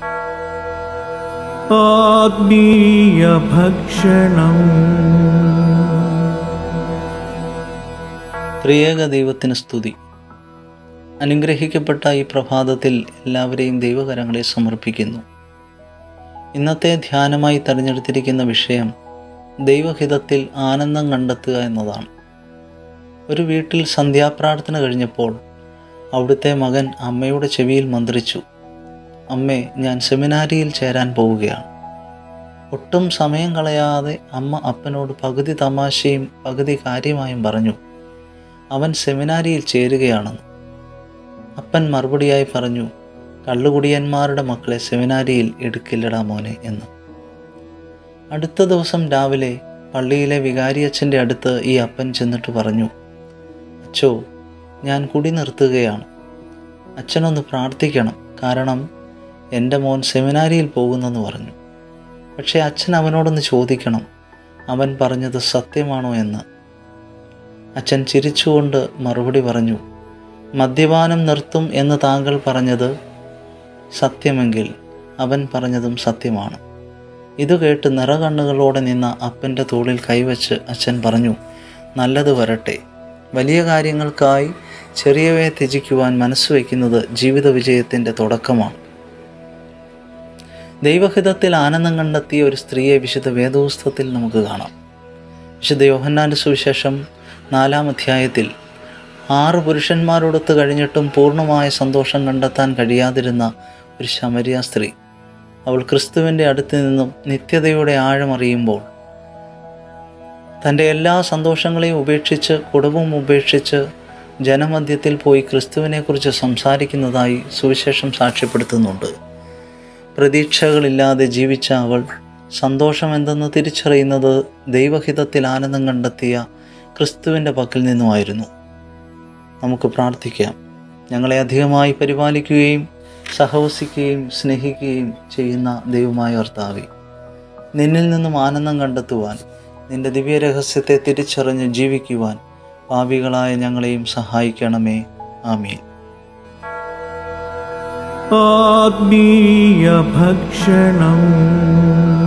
ആത്മീയഭക്ഷണം ത്രിയേക ദൈവത്തിന് സ്തുതി അനുഗ്രഹിക്കപ്പെട്ട ഈ പ്രഭാതത്തിൽ എല്ലാവരെയും ദൈവകരങ്ങളെ സമർപ്പിക്കുന്നു ഇന്നത്തെ ധ്യാനമായി തിരഞ്ഞെടുത്തിരിക്കുന്ന വിഷയം ദൈവഹിതത്തിൽ ആനന്ദം കണ്ടെത്തുക എന്നതാണ് ഒരു വീട്ടിൽ സന്ധ്യാപ്രാർത്ഥന കഴിഞ്ഞപ്പോൾ അവിടുത്തെ മകൻ അമ്മയുടെ ചെവിയിൽ മന്ത്രിച്ചു അമ്മേ ഞാൻ സെമിനാരിയിൽ ചേരാൻ പോവുകയാണ് ഒട്ടും സമയം കളയാതെ അമ്മ അപ്പനോട് പകുതി തമാശയും പകുതി കാര്യമായും പറഞ്ഞു അവൻ സെമിനാരിയിൽ ചേരുകയാണെന്ന് അപ്പൻ മറുപടിയായി പറഞ്ഞു കള്ളുകുടിയന്മാരുടെ മക്കളെ സെമിനാരിയിൽ എടുക്കില്ലടാ മോനെ എന്ന് അടുത്ത ദിവസം രാവിലെ പള്ളിയിലെ വികാരിയച്ഛൻ്റെ അടുത്ത് ഈ അപ്പൻ ചെന്നിട്ട് പറഞ്ഞു അച്ചോ ഞാൻ കുടി നിർത്തുകയാണ് അച്ഛനൊന്ന് പ്രാർത്ഥിക്കണം കാരണം എൻ്റെ മോൻ സെമിനാരിയിൽ പോകുന്നെന്ന് പറഞ്ഞു പക്ഷേ അച്ഛൻ അവനോടൊന്ന് ചോദിക്കണം അവൻ പറഞ്ഞത് സത്യമാണോ എന്ന് അച്ഛൻ ചിരിച്ചുകൊണ്ട് മറുപടി പറഞ്ഞു മദ്യപാനം നിർത്തും എന്ന് താങ്കൾ പറഞ്ഞത് സത്യമെങ്കിൽ അവൻ പറഞ്ഞതും സത്യമാണ് ഇത് കേട്ട് നിറകണ്ണുകളോടെ നിന്ന അപ്പൻ്റെ തോളിൽ കൈവച്ച് അച്ഛൻ പറഞ്ഞു നല്ലത് വരട്ടെ വലിയ കാര്യങ്ങൾക്കായി ചെറിയവയെ ത്യജിക്കുവാൻ മനസ്സുവെക്കുന്നത് ജീവിത വിജയത്തിൻ്റെ തുടക്കമാണ് ദൈവഹിതത്തിൽ ആനന്ദം കണ്ടെത്തിയ ഒരു സ്ത്രീയെ വിശുദ്ധ വേദോസ്തത്തിൽ നമുക്ക് കാണാം വിശുദ്ധ യോഹന്നാൻ്റെ സുവിശേഷം നാലാം അധ്യായത്തിൽ ആറ് പുരുഷന്മാരോടൊത്ത് കഴിഞ്ഞിട്ടും പൂർണ്ണമായ സന്തോഷം കണ്ടെത്താൻ കഴിയാതിരുന്ന ഒരു ശമരിയ സ്ത്രീ അവൾ ക്രിസ്തുവിൻ്റെ അടുത്ത് നിന്നും നിത്യതയുടെ ആഴമറിയുമ്പോൾ തൻ്റെ എല്ലാ സന്തോഷങ്ങളെയും ഉപേക്ഷിച്ച് കുടുംബം ഉപേക്ഷിച്ച് ജനമധ്യത്തിൽ പോയി ക്രിസ്തുവിനെക്കുറിച്ച് സംസാരിക്കുന്നതായി സുവിശേഷം സാക്ഷ്യപ്പെടുത്തുന്നുണ്ട് പ്രതീക്ഷകളില്ലാതെ ജീവിച്ച അവൾ സന്തോഷം എന്തെന്ന് തിരിച്ചറിയുന്നത് ദൈവഹിതത്തിൽ ആനന്ദം കണ്ടെത്തിയ ക്രിസ്തുവിൻ്റെ പക്കൽ നിന്നുമായിരുന്നു നമുക്ക് പ്രാർത്ഥിക്കാം ഞങ്ങളെ അധികമായി പരിപാലിക്കുകയും സഹവസിക്കുകയും സ്നേഹിക്കുകയും ചെയ്യുന്ന ദൈവമായ കർത്താവെ നിന്നിൽ നിന്നും ആനന്ദം കണ്ടെത്തുവാൻ നിന്റെ ദിവ്യരഹസ്യത്തെ തിരിച്ചറിഞ്ഞ് ജീവിക്കുവാൻ പാപികളായ ഞങ്ങളെയും സഹായിക്കണമേ ആമീൻ ആത്മീയഭക്ഷണം